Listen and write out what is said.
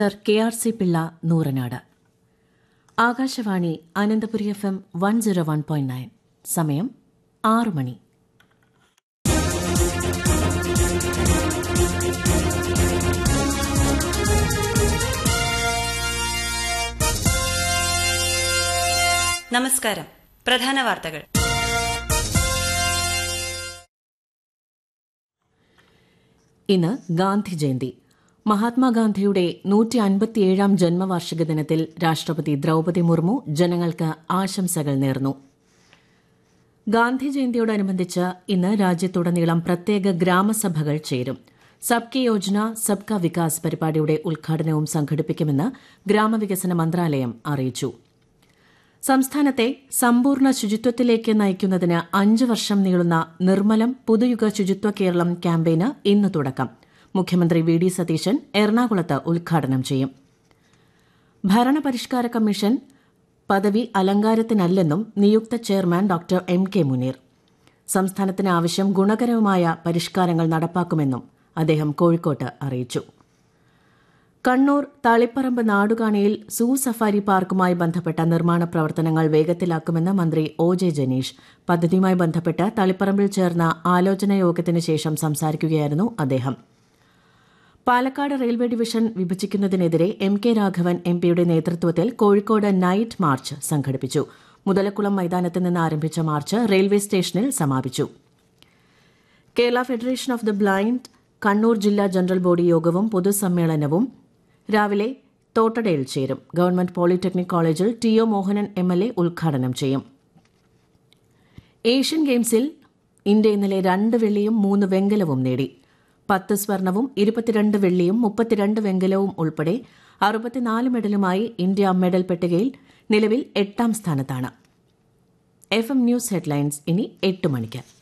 sir K R C Pillai Nooranad Akashvani Ananthapuri F M one zero one point nine സമയം ആറ് മണി നമസ്കാരം പ്രധാന വാർത്തകൾ ഇന്ന് ഗാന്ധി ജയന്തി മഹാത്മാഗാന്ധിയുടെ നൂറ്റി അൻപത്തിയേഴാം ജന്മവാർഷിക ദിനത്തിൽ രാഷ്ട്രപതി ദ്രൌപദി മുർമു ജനങ്ങൾക്ക് ആശംസകൾ നേർന്നു ഗാന്ധി ജയന്തിയോടനുബന്ധിച്ച് ഇന്ന് രാജ്യത്തുടനീളം പ്രത്യേക ഗ്രാമസഭകൾ ചേരും സബ്കി യോജന സബ്കാ വികാസ് പരിപാടിയുടെ ഉദ്ഘാടനവും സംഘടിപ്പിക്കുമെന്ന് ഗ്രാമവികസന മന്ത്രാലയം അറിയിച്ചു സംസ്ഥാനത്തെ സമ്പൂർണ്ണ ശുചിത്വത്തിലേക്ക് നയിക്കുന്നതിന് അഞ്ച് വർഷം നീളുന്ന നിർമ്മലം പുതുയുഗ ശുചിത്വ കേരളം ക്യാമ്പയിന് ഇന്ന് തുടക്കം മുഖ്യമന്ത്രി വി ഡി സതീശൻ എറണാകുളത്ത് ഉദ്ഘാടനം ചെയ്യും ഭരണപരിഷ്കാര കമ്മീഷൻ പദവി അലങ്കാരത്തിനല്ലെന്നും നിയുക്ത chairman doctor M K Muneer സംസ്ഥാനത്തിന് ആവശ്യം ഗുണകരമായ പരിഷ്കാരങ്ങൾ നടപ്പാക്കുമെന്നും അദ്ദേഹം കോഴിക്കോട്ട് അറിയിച്ചു കണ്ണൂർ തളിപ്പറമ്പ് നാടുകാണിയിൽ സൂ സഫാരി പാർക്കുമായി ബന്ധപ്പെട്ട നിർമ്മാണ പ്രവർത്തനങ്ങൾ വേഗത്തിലാക്കുമെന്ന് മന്ത്രി ഒ ജെ ജനീഷ് പദ്ധതിയുമായി ബന്ധപ്പെട്ട് തളിപ്പറമ്പിൽ ചേർന്ന ആലോചനാ യോഗത്തിന് ശേഷം സംസാരിക്കുകയായിരുന്നു അദ്ദേഹം പാലക്കാട് റെയിൽവേ ഡിവിഷൻ വിഭജിക്കുന്നതിനെതിരെ എം കെ രാഘവൻ എം പിയുടെ നേതൃത്വത്തിൽ കോഴിക്കോട് നൈറ്റ് മാർച്ച് സംഘടിപ്പിച്ചു മുതലക്കുളം മൈതാനത്ത് നിന്ന് ആരംഭിച്ച മാർച്ച് റെയിൽവേ സ്റ്റേഷനിൽ സമാപിച്ചു Kerala federation of the blind Kannur ജില്ലാ ജനറൽ ബോഡി യോഗവും പൊതുസമ്മേളനവും രാവിലെ തോട്ടടയിൽ ചേരും ഗവൺമെന്റ് പോളിടെക്നിക് കോളേജിൽ T O Mohanan M L A ഉദ്ഘാടനം ചെയ്യും ഏഷ്യൻ ഗെയിംസിൽ ഇന്ത്യ ഇന്നലെ രണ്ട് വെള്ളിയും മൂന്ന് വെങ്കലവും നേടി പത്ത് സ്വർണവും ഇരുപത്തിരണ്ട് വെള്ളിയും മുപ്പത്തിരണ്ട് വെങ്കലവും ഉൾപ്പെടെ അറുപത്തിനാല് മെഡലുമായി ഇന്ത്യ മെഡൽ പട്ടികയിൽ നിലവിൽ എട്ടാം സ്ഥാനത്താണ് എഫ് എം ന്യൂസ് ഹെഡ്ലൈൻസ് ഇനി എട്ട് മണിക്ക്